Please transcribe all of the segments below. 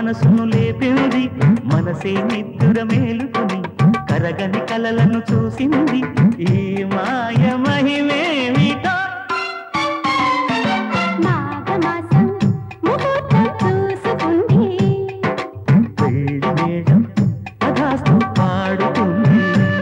మనసును లేపింది మనసే నిద్దుర మేలుకుని కరగని కలలను చూసింది ఈ మాయ మహిమేమిటో మాఘమాసం ముహూర్తం చూసుకుంది పెళ్లి మేడం కథాస్తు పాడుతుంది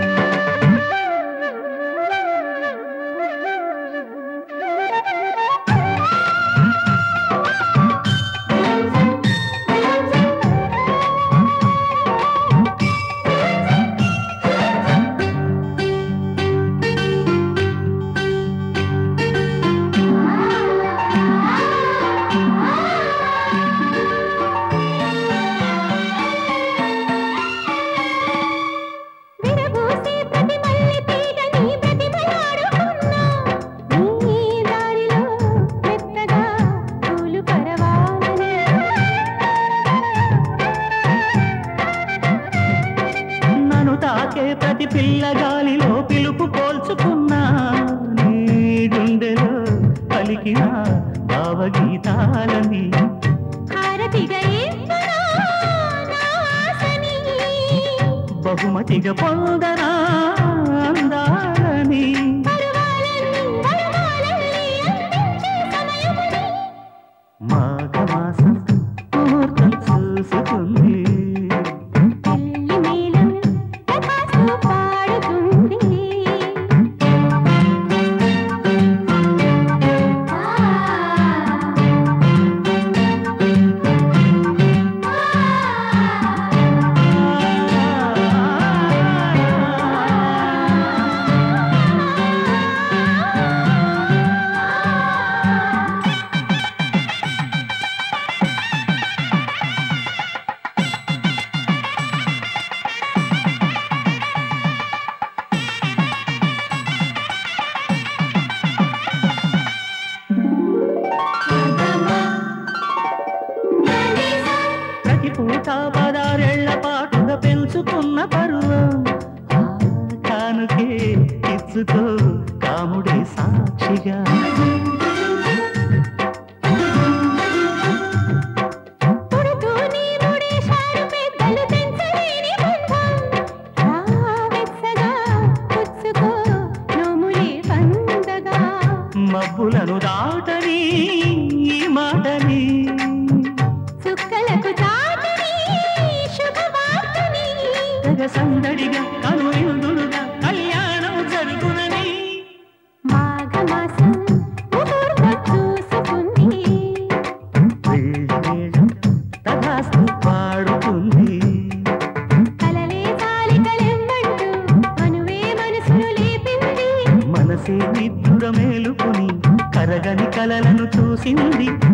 విరబూసే ప్రతి మల్లె తీగని బ్రతిమలాడుకున్నా. నీ దారిలో మెత్తగా పూలు పరవాలని. నన్ను తాకే ప్రతి పిల్లగాలిలో పిలుపు పోల్చుకున్నా నీ గుండెలో పలికిన భావగీతాలని హారతిగా ఇవ్వనా నా ఆశని. బహుమతిగా పొందనా అందాలని పరువాలన్నీ, పరువాలన్నీ అందించే సమయముని. మాఘమాసం ముహూర్తం చూసుకుంది పెళ్లి మేళం తథాస్తు పాడుతుంది. ప్రతి పూట పదారేళ్ల పాటుగా పెంచుకున్న పరువం ఆ కానుకే ఇచ్చుకో కాముడే సాక్షిగా పుడుతూనే ముడేశారు పెద్దలు తెంచలేని బంధం. రా వెచ్చగా పుచ్చుకో నోములే పందగా. మబ్బులను దాటని ఈ మాటని చుక్కలకు చాటని శుభవార్తని. తెగ సందడిగా కనువిందులుగా కళ్యాణం జరుగునని మాఘమాసం ముహూర్తం చూసుకుంది. పెళ్లి మేళం తథాస్తు పాడుతుంది కలలే చాలికలెమ్మంటూ మనువే మనసును లేపింది మనసే నిద్దుర మేలుకుని కరగని కలలను చూసింది